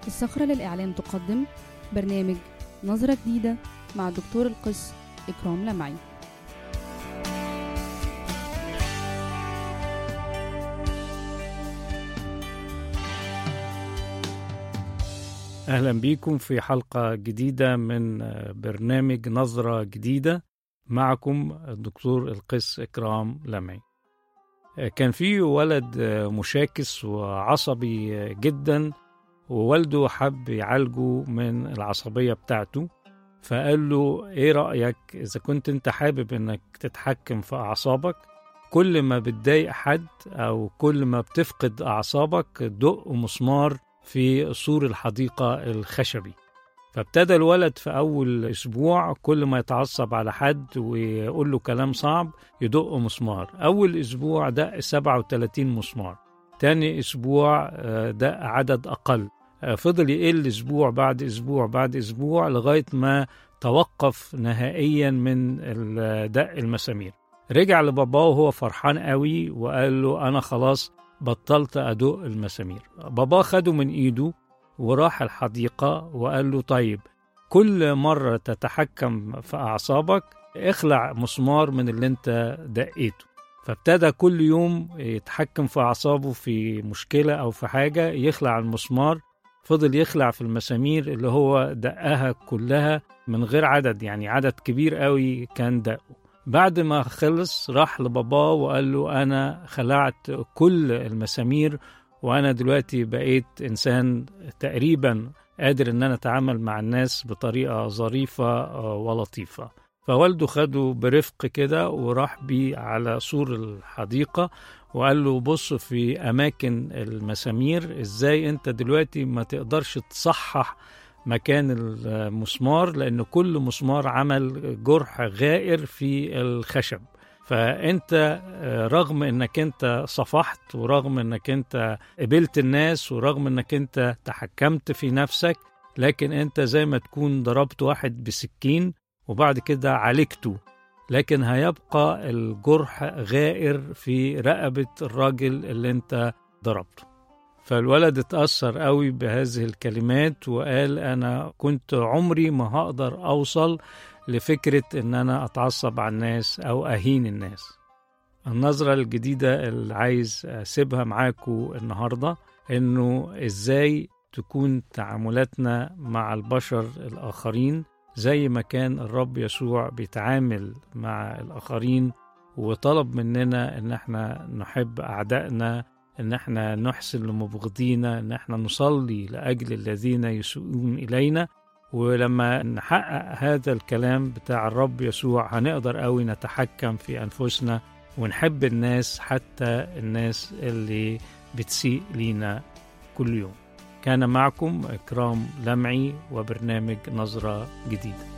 الصخرة للإعلام تقدم برنامج نظرة جديدة مع الدكتور القس إكرام لمعي أهلا بيكم في حلقة جديدة من برنامج نظرة جديدة معكم الدكتور القس إكرام لمعي كان في ولد مشاكس وعصبي جدا ووالده حب يعالجه من العصبية بتاعته فقال له ايه رأيك اذا كنت انت حابب انك تتحكم في اعصابك كل ما بتضايق حد او كل ما بتفقد اعصابك دق مسمار في سور الحديقة الخشبي فابتدى الولد في أول أسبوع كل ما يتعصب على حد ويقول له كلام صعب يدق مسمار أول أسبوع دق 37 مسمار تاني أسبوع دق عدد أقل فضل يقل أسبوع بعد أسبوع بعد أسبوع لغاية ما توقف نهائيا من دق المسامير رجع لباباه وهو فرحان قوي وقال له أنا خلاص بطلت أدق المسامير بابا خده من إيده وراح الحديقة وقال له طيب كل مرة تتحكم في أعصابك اخلع مسمار من اللي انت دقيته فابتدى كل يوم يتحكم في أعصابه في مشكلة أو في حاجة يخلع المسمار فضل يخلع في المسامير اللي هو دقها كلها من غير عدد يعني عدد كبير قوي كان دقه بعد ما خلص راح لباباه وقال له أنا خلعت كل المسامير وأنا دلوقتي بقيت إنسان تقريبا قادر إن أنا أتعامل مع الناس بطريقة ظريفة ولطيفة فوالده خده برفق كده وراح بيه على سور الحديقة وقال له بص في أماكن المسامير إزاي أنت دلوقتي ما تقدرش تصحح مكان المسمار لأن كل مسمار عمل جرح غائر في الخشب فانت رغم انك انت صفحت ورغم انك انت قبلت الناس ورغم انك انت تحكمت في نفسك لكن انت زي ما تكون ضربت واحد بسكين وبعد كده عالجته لكن هيبقى الجرح غائر في رقبة الراجل اللي انت ضربته فالولد اتأثر قوي بهذه الكلمات وقال أنا كنت عمري ما هقدر أوصل لفكرة إن أنا أتعصب على الناس أو أهين الناس النظرة الجديدة اللي عايز أسيبها معاكم النهاردة إنه إزاي تكون تعاملاتنا مع البشر الآخرين زي ما كان الرب يسوع بيتعامل مع الآخرين وطلب مننا إن احنا نحب أعدائنا إن احنا نحسن لمبغضينا إن احنا نصلي لأجل الذين يسوءون إلينا ولما نحقق هذا الكلام بتاع الرب يسوع هنقدر قوي نتحكم في أنفسنا ونحب الناس حتى الناس اللي بتسيء لينا كل يوم كان معكم إكرام لمعي وبرنامج نظرة جديدة